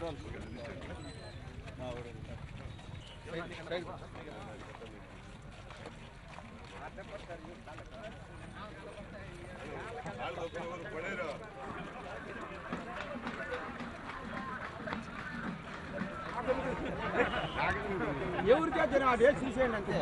ఎవరికే తిన డేట్ తీసేయండి అంతే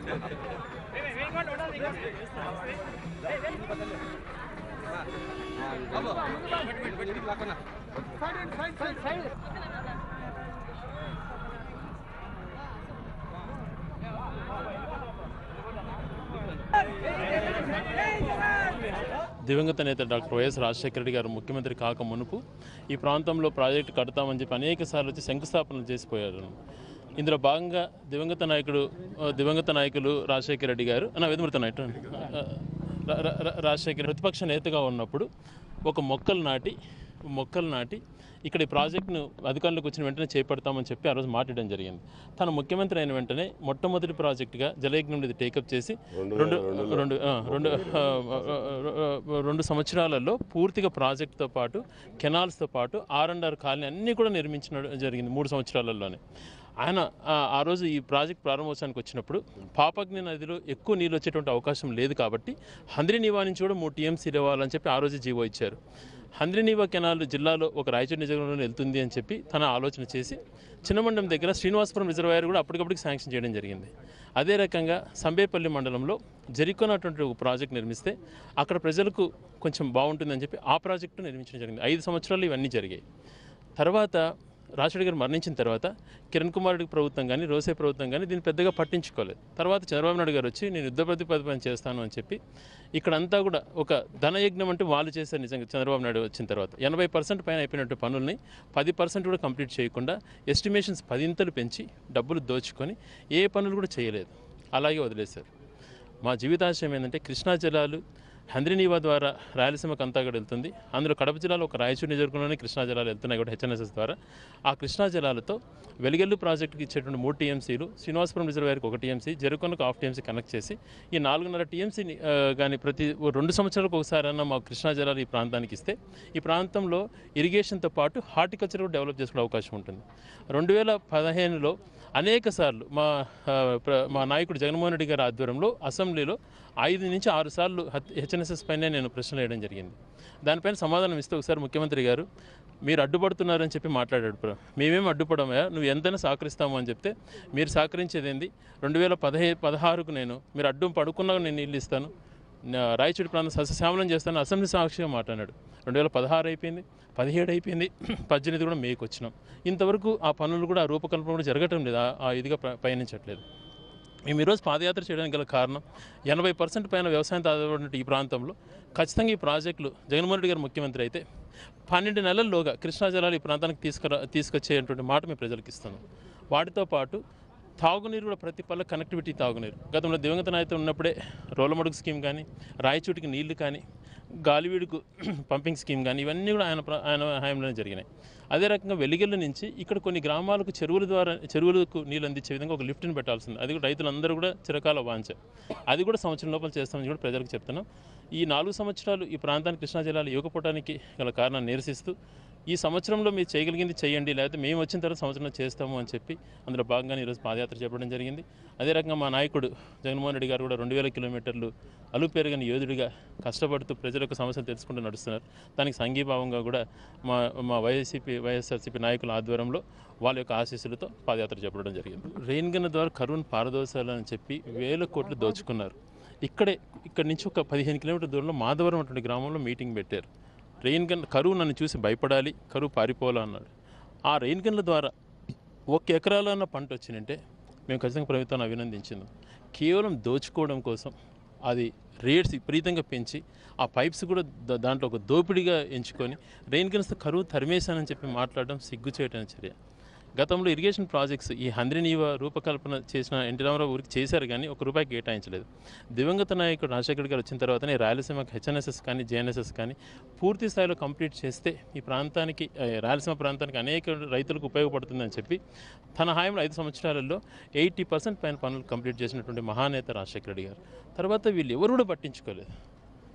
దివంగత నేత డాక్టర్ వైఎస్ రాజశేఖర రెడ్డి గారు ముఖ్యమంత్రి కాక మునుపు ఈ ప్రాంతంలో ప్రాజెక్టు కడతామని చెప్పి అనేక సార్లు వచ్చి శంకుస్థాపనలు చేసిపోయారు ఇందులో భాగంగా దివంగత నాయకుడు ఆ, దివంగత నాయకులు రాజశేఖర రెడ్డి గారు నా వెదుమృత నాయకుడు ఆ, రా- రా- రా- రాజశేఖర ప్రతిపక్ష నేతగా ఉన్నప్పుడు ఒక మొక్కలు నాటి మొక్కలు నాటి ఇక్కడ ఈ ప్రాజెక్టును అధికారులకు వచ్చిన వెంటనే చేపడతామని చెప్పి ఆ రోజు మాట్లాడడం జరిగింది తను ముఖ్యమంత్రి అయిన వెంటనే మొట్టమొదటి ప్రాజెక్టుగా జలయజ్ఞం ఇది టేకప్ చేసి రెండు రెండు ఆ, రెండు ఆ, ఆ, ఆ, రెండు సంవత్సరాలలో పూర్తిగా ప్రాజెక్టుతో పాటు కెనాల్స్తో పాటు ఆర్ అండ్ ఆర్ కాలనీ అన్నీ కూడా నిర్మించడం జరిగింది మూడు సంవత్సరాలలోనే ఆయన ఆ, ఆ రోజు ఈ ప్రాజెక్ట్ ప్రారంభోత్సవానికి వచ్చినప్పుడు పాపగ్ని నదిలో ఎక్కువ నీళ్ళు వచ్చేటువంటి అవకాశం లేదు కాబట్టి హంద్రినీవా నుంచి కూడా మూడు టీఎంసీ ఇవ్వాలని చెప్పి ఆ రోజు జీవో ఇచ్చారు హంద్రినీవా కెనాల్ జిల్లాలో ఒక రాయచూరు నిజంలో వెళ్తుంది అని చెప్పి తన ఆలోచన చేసి చిన్నమండం దగ్గర శ్రీనివాసపురం రిజర్వాయర్ కూడా అప్పటికప్పటికి శాంక్షన్ చేయడం జరిగింది అదే రకంగా సంబేపల్లి మండలంలో జరికోన్ అటువంటి ఒక ప్రాజెక్ట్ నిర్మిస్తే అక్కడ ప్రజలకు కొంచెం బాగుంటుందని చెప్పి ఆ ప్రాజెక్టు నిర్మించడం జరిగింది ఐదు సంవత్సరాలు ఇవన్నీ జరిగాయి తర్వాత రాజశేఖర్ గారు మరణించిన తర్వాత కిరణ్ కుమార్ రెడ్డి ప్రభుత్వం కానీ రోసే ప్రభుత్వం కానీ దీన్ని పెద్దగా పట్టించుకోలేదు తర్వాత చంద్రబాబు నాయుడు గారు వచ్చి నేను యుద్ధ ప్రతిపాదన చేస్తాను అని చెప్పి ఇక్కడంతా కూడా ఒక ధనయజ్ఞం అంటే వాళ్ళు చేశారు నిజంగా చంద్రబాబు నాయుడు వచ్చిన తర్వాత ఎనభై పర్సెంట్ పైన అయిపోయినట్టు పనుల్ని పది పర్సెంట్ కూడా కంప్లీట్ చేయకుండా ఎస్టిమేషన్స్ పదింతలు పెంచి డబ్బులు దోచుకొని ఏ పనులు కూడా చేయలేదు అలాగే వదిలేశారు మా జీవితాశయం ఏంటంటే కృష్ణా జలాలు హంద్రినీవా ద్వారా రాయలసీమకు అంతా కూడా వెళ్తుంది అందులో కడప జిల్లాలో ఒక రాయచూరు నియోజకవర్గంలోనే కృష్ణా జలాలు వెళ్తున్నాయి కూడా హెచ్ఎన్ఎస్ఎస్ ద్వారా ఆ కృష్ణా జలాలతో వెలిగెల్లు ప్రాజెక్టుకి ఇచ్చేటువంటి మూడు టీఎంసీలు శ్రీనివాసపురం రిజర్వాయర్కి ఒక టీఎంసీ జరుకొనకు హాఫ్ టీఎంసీ కనెక్ట్ చేసి ఈ నాలుగున్నర టీఎంసీని కానీ ప్రతి ఓ రెండు సంవత్సరాలకు ఒకసారి అన్న మా కృష్ణా జలాలు ఈ ప్రాంతానికి ఇస్తే ఈ ప్రాంతంలో ఇరిగేషన్తో పాటు హార్టికల్చర్ కూడా డెవలప్ చేసుకునే అవకాశం ఉంటుంది రెండు వేల పదిహేనులో అనేక సార్లు మా ఆ, ప్ర- మా నాయకుడు జగన్మోహన్ రెడ్డి గారి ఆధ్వర్యంలో అసెంబ్లీలో ఐదు నుంచి ఆరు సార్లు హెచ్ఎన్ఎస్ఎస్ పైనే నేను ప్రశ్నలు వేయడం జరిగింది దానిపైన సమాధానం ఇస్తే ఒకసారి ముఖ్యమంత్రి గారు మీరు అడ్డుపడుతున్నారని చెప్పి మాట్లాడాడు ప్ర- మేమేం అడ్డుపడమా నువ్వు ఎంతైనా సహకరిస్తాము అని చెప్తే మీరు సహకరించేది ఏంది రెండు వేల పదహై పదహారుకు నేను మీరు అడ్డు పడుకున్నా నేను నీళ్ళు ఇస్తాను నా- రాయచూడి ప్రాంతం సస్యశ్యామలం చేస్తాను అసెంబ్లీ సాక్షిగా మాట్లాడాడు రెండు వేల పదహారు అయిపోయింది పదిహేడు అయిపోయింది పద్దెనిమిది కూడా మేకు వచ్చినాం ఇంతవరకు ఆ పనులు కూడా ఆ రూపకల్పన కూడా జరగటం లేదు ఆ- ఆ ఇదిగా ప్ర- పయనించట్లేదు మేము ఈరోజు పాదయాత్ర చేయడానికి గల కారణం ఎనభై పర్సెంట్ పైన వ్యవసాయంతో ఆధారపడిన ఈ ప్రాంతంలో ఖచ్చితంగా ఈ ప్రాజెక్టులు జగన్మోహన్ రెడ్డి గారు ముఖ్యమంత్రి అయితే పన్నెండు నెలల్లోగా కృష్ణా జలాలు ఈ ప్రాంతానికి తీసుకురా తీసుకొచ్చేటువంటి మాట మేము ప్రజలకు ఇస్తున్నాం వాటితో పాటు తాగునీరు కూడా ప్రతి పల్ల కనెక్టివిటీ తాగునీరు గతంలో దివంగత నాయకులు ఉన్నప్పుడే రోలమడుగు స్కీమ్ కానీ రాయచూటికి నీళ్లు కానీ గాలివీడుకు పంపింగ్ స్కీమ్ కానీ ఇవన్నీ కూడా ఆయన ప్ర- ఆయన హయాంలోనే జరిగినాయి అదే రకంగా వెలిగెళ్ళ నుంచి ఇక్కడ కొన్ని గ్రామాలకు చెరువుల ద్వారా చెరువులకు నీళ్ళు అందించే విధంగా ఒక లిఫ్ట్ని పెట్టాల్సింది అది కూడా రైతులందరూ కూడా చిరకాల వాంచ అది కూడా సంవత్సరం లోపల చేస్తామని కూడా ప్రజలకు చెప్తున్నాం ఈ నాలుగు సంవత్సరాలు ఈ ప్రాంతానికి కృష్ణా జిల్లాలో ఇవ్వకపోవడానికి గల కారణాన్ని నిరసిస్తూ ఈ సంవత్సరంలో మీరు చేయగలిగింది చేయండి లేకపోతే మేము వచ్చిన తర్వాత సంవత్సరంలో చేస్తాము అని చెప్పి అందులో భాగంగా ఈరోజు పాదయాత్ర చెప్పడం జరిగింది అదే రకంగా మా నాయకుడు జగన్మోహన్ రెడ్డి గారు కూడా రెండు వేల కిలోమీటర్లు అలుపు పెరగని యోధుడిగా కష్టపడుతూ ప్రజల యొక్క సమస్యలు తెలుసుకుంటూ నడుస్తున్నారు దానికి సంఘీభావంగా కూడా మా మా వైఎస్సీపీ వైఎస్ఆర్సీపీ నాయకుల ఆధ్వర్యంలో వాళ్ళ యొక్క ఆశీస్సులతో పాదయాత్ర చెప్పడం జరిగింది రెయిన్ గన్ ద్వారా కరువును పారదోసాలని చెప్పి వేల కోట్లు దోచుకున్నారు ఇక్కడే ఇక్కడి నుంచి ఒక పదిహేను కిలోమీటర్ దూరంలో మాధవరం అటువంటి గ్రామంలో మీటింగ్ పెట్టారు రెయిన్ గన్ కరువు నన్ను చూసి భయపడాలి కరువు పారిపోవాలా అన్నాడు ఆ రెయిన్ గన్ల ద్వారా ఒక ఎకరాలో అన్న పంట వచ్చినంటే మేము ఖచ్చితంగా ప్రభుత్వాన్ని అభినందించింది కేవలం దోచుకోవడం కోసం అది రేట్స్ విపరీతంగా పెంచి ఆ పైప్స్ కూడా దా- దాంట్లో ఒక దోపిడీగా ఎంచుకొని రెయిన్ గన్స్తో కరువు తరిమేశానని చెప్పి మాట్లాడడం సిగ్గు చేయటం చర్య గతంలో ఇరిగేషన్ ప్రాజెక్ట్స్ ఈ హంద్రినీవ రూపకల్పన చేసిన ఎన్టీ రామారావు ఊరికి చేశారు కానీ ఒక రూపాయి కేటాయించలేదు దివంగత నాయకుడు రాజశేఖర్ గారు వచ్చిన తర్వాతనే రాయలసీమకు హెచ్ఎన్ఎస్ఎస్ కానీ జేఎన్ఎస్ఎస్ కానీ పూర్తి స్థాయిలో కంప్లీట్ చేస్తే ఈ ప్రాంతానికి ఆ, రాయలసీమ ప్రాంతానికి అనేక రైతులకు ఉపయోగపడుతుందని చెప్పి తన హాయంలో ఐదు సంవత్సరాలలో ఎయిటీ పర్సెంట్ పైన పనులు కంప్లీట్ చేసినటువంటి మహానేత రాజశేఖర రెడ్డి గారు తర్వాత వీళ్ళు ఎవరు కూడా పట్టించుకోలేదు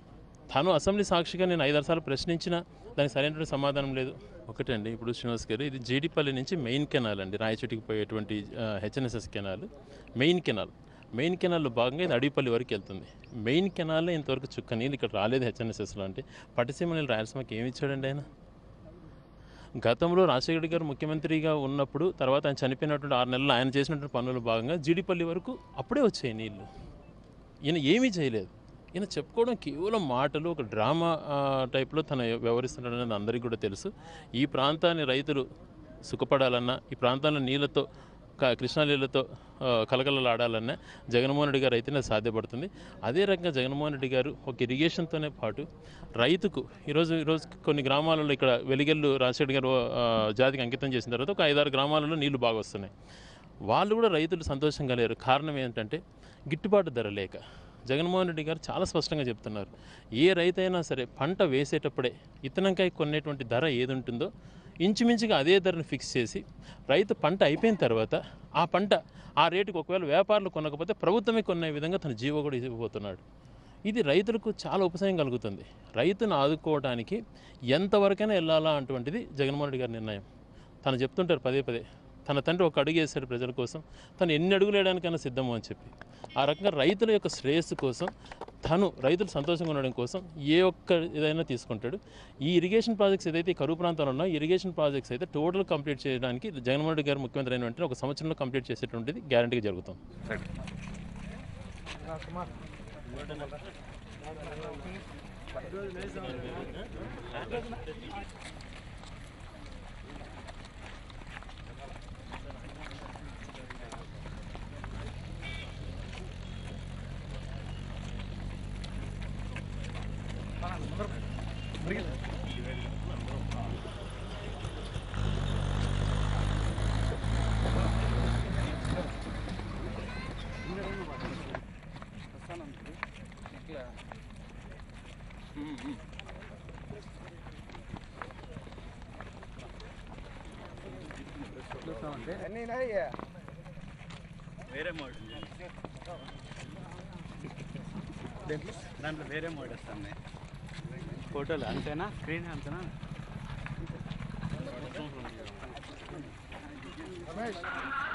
తను అసెంబ్లీ సాక్షిగా నేను ఐదారు సార్లు ప్రశ్నించినా దానికి సరైనటువంటి సమాధానం లేదు ఒకటండి ఇప్పుడు శ్రీనివాస్ గారు ఇది జీడిపల్లి నుంచి మెయిన్ కెనాల్ అండి రాయచోటికి పోయేటువంటి హెచ్ఎన్ఎస్ఎస్ కెనాల్ మెయిన్ కెనాల్ మెయిన్ కెనాల్లో భాగంగా ఇది అడవిపల్లి వరకు వెళ్తుంది మెయిన్ కెనాల్లో ఇంతవరకు చుక్క నీళ్ళు ఇక్కడ రాలేదు హెచ్ఎన్ఎస్ఎస్లో అంటే పట్టిసీమ నీళ్ళు రాయలసీమకి ఏమి ఇచ్చాడండి ఆయన గతంలో రాజశేఖర గారు ముఖ్యమంత్రిగా ఉన్నప్పుడు తర్వాత ఆయన చనిపోయినటువంటి ఆరు నెలలు ఆయన చేసినటువంటి పనుల భాగంగా జీడిపల్లి వరకు అప్పుడే వచ్చాయి నీళ్ళు ఈయన ఏమీ చేయలేదు ఈయన చెప్పుకోవడం కేవలం మాటలు ఒక డ్రామా ఆ, టైప్లో తను వ్యవహరిస్తున్నాడనేది అందరికీ కూడా తెలుసు ఈ ప్రాంతాన్ని రైతులు సుఖపడాలన్నా ఈ ప్రాంతాల్లో నీళ్ళతో క- కృష్ణా నీళ్ళతో ఆ, కలకలలాడాలన్నా జగన్మోహన్ రెడ్డి గారు అయితేనే సాధ్యపడుతుంది అదే రకంగా జగన్మోహన్ రెడ్డి గారు ఒక ఇరిగేషన్తోనే పాటు రైతుకు ఈరోజు ఈరోజు కొన్ని గ్రామాలలో ఇక్కడ వెలిగెల్లు రాజశేఖర్ గారు ఆ, జాతికి అంకితం చేసిన తర్వాత ఒక ఐదారు గ్రామాలలో నీళ్లు బాగా వస్తున్నాయి వాళ్ళు కూడా రైతులు సంతోషంగా లేరు కారణం ఏంటంటే గిట్టుబాటు ధర లేక జగన్మోహన్ రెడ్డి గారు చాలా స్పష్టంగా చెప్తున్నారు ఏ రైతైనా సరే పంట వేసేటప్పుడే ఇతనంకాయ కొనేటువంటి ధర ఏది ఉంటుందో ఇంచుమించుగా అదే ధరను ఫిక్స్ చేసి రైతు పంట అయిపోయిన తర్వాత ఆ పంట ఆ రేటుకి ఒకవేళ వ్యాపారులు కొనకపోతే ప్రభుత్వమే కొనే విధంగా తన జీవో కూడా ఇవ్వబోతున్నాడు ఇది రైతులకు చాలా ఉపశమనం కలుగుతుంది రైతును ఆదుకోవడానికి ఎంతవరకైనా వెళ్ళాలా అటువంటిది జగన్మోహన్ రెడ్డి గారి నిర్ణయం తను చెప్తుంటారు పదే పదే తన తండ్రి ఒక అడుగు వేశాడు ప్రజల కోసం తను ఎన్ని అడుగులు వేయడానికైనా సిద్ధము అని చెప్పి ఆ రకంగా రైతుల యొక్క శ్రేయస్సు కోసం తను రైతులు సంతోషంగా ఉండడం కోసం ఏ ఒక్క ఇదైనా తీసుకుంటాడు ఈ ఇరిగేషన్ ప్రాజెక్ట్స్ ఏదైతే ఈ కరువు ప్రాంతంలో ఉన్నాయో ఇరిగేషన్ ప్రాజెక్ట్స్ అయితే టోటల్ కంప్లీట్ చేయడానికి జగన్మోహన్ రెడ్డి గారు ముఖ్యమంత్రి అయిన వెంటనే ఒక సంవత్సరంలో కంప్లీట్ చేసేటువంటిది గ్యారంటీగా జరుగుతుంది అన్నీ నాయి. వేరే మోడ్ దాంట్లో వేరే మోడ్ వస్తుంది ఫోటోలు అంతేనా స్క్రీన్ అంతేనా రమేష్